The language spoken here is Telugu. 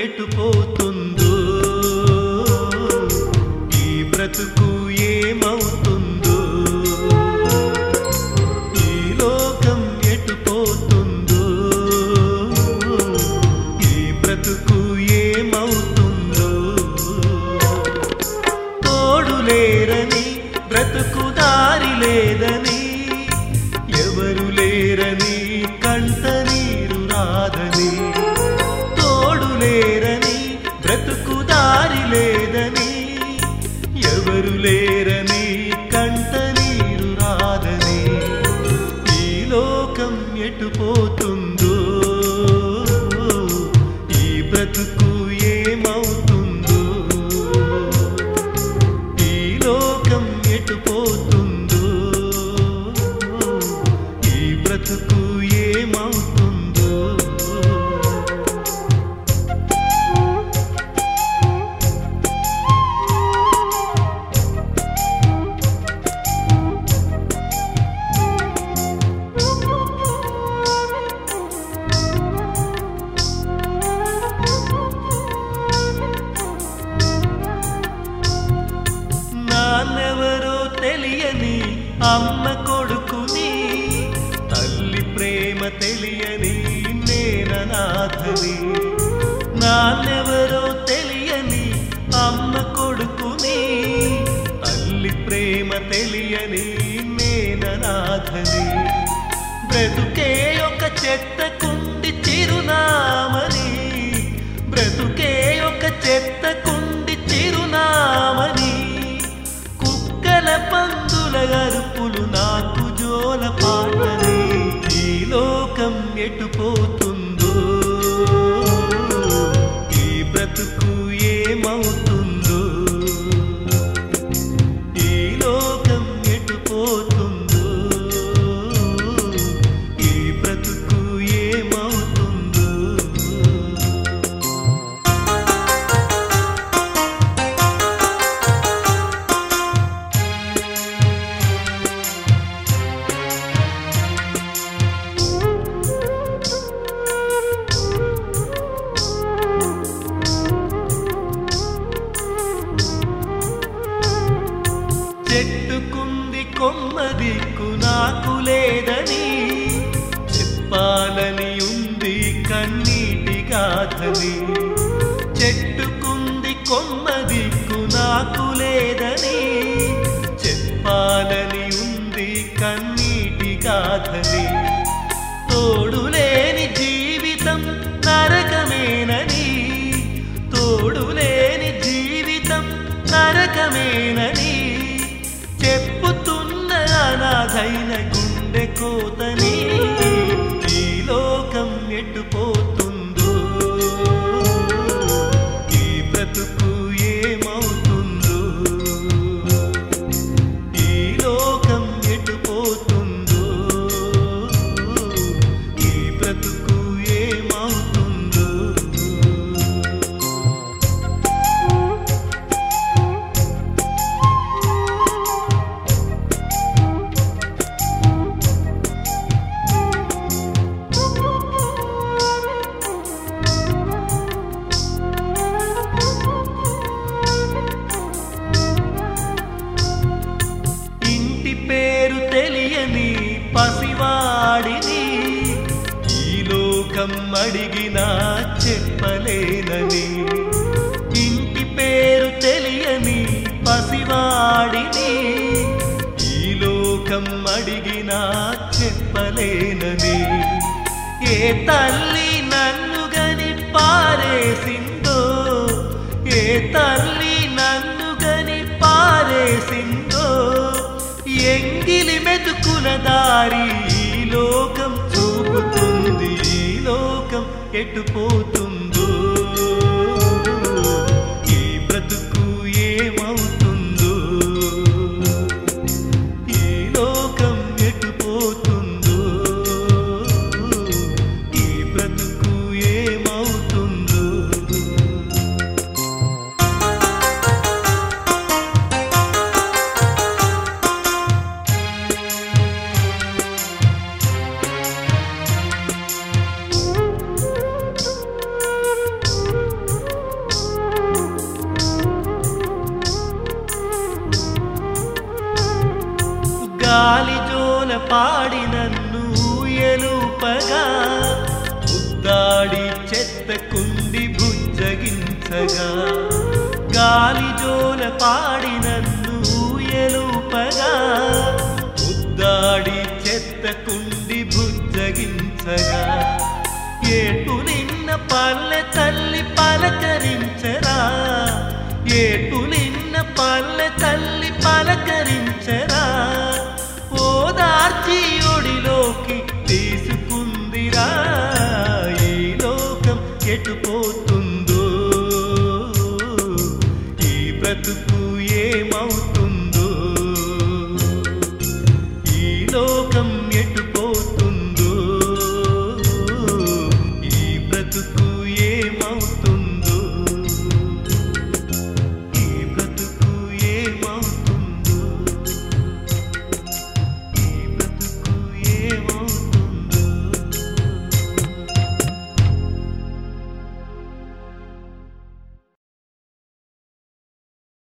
ఎటు పోతుందో ఈ బ్రతుకు ఏమవుతుందో ఈ లోకం ఎటు పోతుందో ఈ బ్రతుకు ఏమవుతుందో తోడు లేరని బ్రతుకు దారి లేదని ఎవరు లేరని కంట నీరు రాదని తోడు లేరని బ్రతుకు దారి లేదని ఎవరు లేరని కంట నీరు రాదని ఈ లోకం ఎటు పోతుందో ఈ బ్రతుకు ఏమవుతుందో ఈ లోకం ఎటు పోతుందో ఈ బ్రతుకు ఏమవుతుందో నాన్నెవరో తెలియని అమ్మ కొడుకుని తల్లి ప్రేమ తెలియని నేననాథని నాన్నెవరో తెలియని అమ్మ కొడుకుని తల్లి ప్రేమ తెలియని నేననాథని బ్రతుకే ఒక చెత్త కుండి చిరునామని బ్రతుకే ఒక చెత్త కుండి చిరునామని కుక్కల పందుల గరుపులు నాకు జోల పాటని ఈ లోకం ఎటు పోతుందో ఈ బ్రతుకు ఏమవుతుందో ఈ లోకం ఎటు పోతుందో ఈ బ్రతుకు ఏమవుతుందో చెట్టుకుంది కొమ్మ దిక్కు నాకు లేదని చెప్పాలని ఉంది కన్నీటి గాథని చెట్టుకుంది కొమ్మ దిక్కు నాకు లేదని చెప్పాలని ఉంది కన్నీటి గాథని తోడు లేని జీవితం నరకమేనని తోడు లేని జీవితం నరకమేనని చెప్పుతున్న అనాథైన గుండె కోతని ఈ లోకం ఎటు పోతుందో ఈ బ్రతుకు ఏమవుతుందో ఈ లోకం ఎటు పోతుందో ఈ బ్రతుకు ఏమవుతుందో ఇంటి పేరు తెలియని పసివాడిని ఈ లోకం అడిగినా చెప్పలేనని ఇంటి పేరు తెలియని పసివాడిని ఈ లోకం అడిగినా చెప్పలేనని ఏ తల్లి నన్ను గని పారేసిందో ఏ తల్లి నన్ను గని పారేసిందో ఎంగిలి మెతుకుల దారి ఈ లోకం చూపుతుంది ఈ లోకం ఎటు పోతుందో ఈ బ్రతుకు ఏమవుతుందో ఈ లోకం ఎటు పోతుందో ఈ బ్రతుకు ఏమవుతుందో పాడి నన్ను ఊయలుపగా ఉద్దాడి చెత్త కుండి బుజ్జగించగా గాలి జోల పాడి నన్ను ఊయలుపగా ఉద్దాడి చెత్త కుండి బుజ్జగించగా ఏటు నిన్న పల్లె